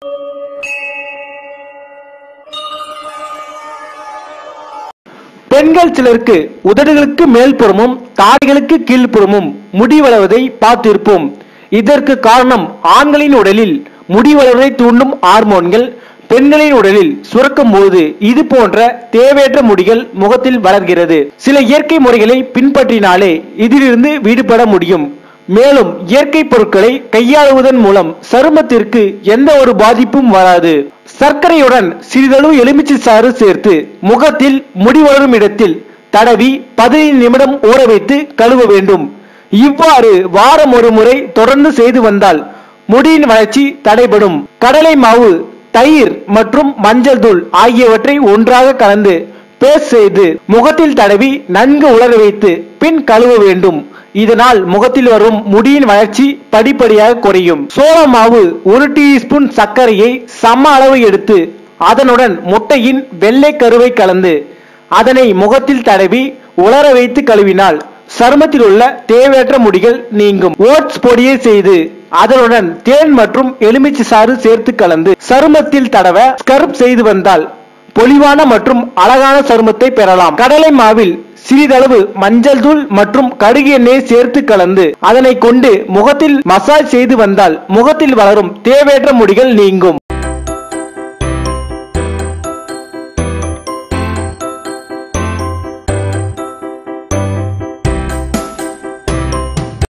பெண்கள் சிலருக்கு உதடுகளுக்கு மேல்புறமும் தாடைகளுக்கு கீழ்ப்புறமும் முடி வளர்வதை பார்த்திருப்போம் இதற்கு காரணம் ஆண்களின் உடலில் முடி வளர்வதை தூண்டும் ஹார்மோன்கள் பெண்களின் உடலில் சுரக்கும் போது இது போன்ற தேவையற்ற முடிகள் முகத்தில் வளர்கிறது சில இயற்கை முறைகளை பின்பற்றினாலே இதிலிருந்து விடுபட முடியும் மேலும் இயற்கை பொருட்களை கையாளுவதன் மூலம் சருமத்திற்கு எந்த ஒரு பாதிப்பும் வராது சர்க்கரையுடன் சிறிதளவு எலுமிச்சை சாறு சேர்த்து முகத்தில் முடி வளரும் இடத்தில் தடவி பதினைந்து நிமிடம் ஊற வைத்து கழுவ வேண்டும் இவ்வாறு வாரம் ஒரு முறை தொடர்ந்து செய்து வந்தால் முடியின் வளர்ச்சி தடைபடும் கடலை மாவு தயிர் மற்றும் மஞ்சள் தூள் ஆகியவற்றை ஒன்றாக கலந்து பேஸ்ட் செய்து முகத்தில் தடவி நன்கு உலர வைத்து பின் கழுவ வேண்டும் இதனால் முகத்தில் வரும் முடியின் வளர்ச்சி படிப்படியாக குறையும் சோள மாவு ஒரு டீஸ்பூன் சர்க்கரையை சம அளவு எடுத்து அதனுடன் முட்டையின் வெள்ளை கருவை கலந்து அதனை முகத்தில் தடவி உலர வைத்து கழுவினால் சருமத்தில் உள்ள தேவையற்ற முடிகள் நீங்கும் ஓட்ஸ் பொடியை செய்து அதனுடன் தேன் மற்றும் எலுமிச்சை சாறு சேர்த்து கலந்து சருமத்தில் தடவ ஸ்கர்ப் செய்து வந்தால் பொலிவான மற்றும் அழகான சருமத்தை பெறலாம் கடலை மாவில் சிறிதளவு மஞ்சள் தூள் மற்றும் கடுகு எண்ணெயை சேர்த்து கலந்து அதனை கொண்டு முகத்தில் மசாஜ் செய்து வந்தால் முகத்தில் வளரும் தேவையற்ற முடிகள் நீங்கும்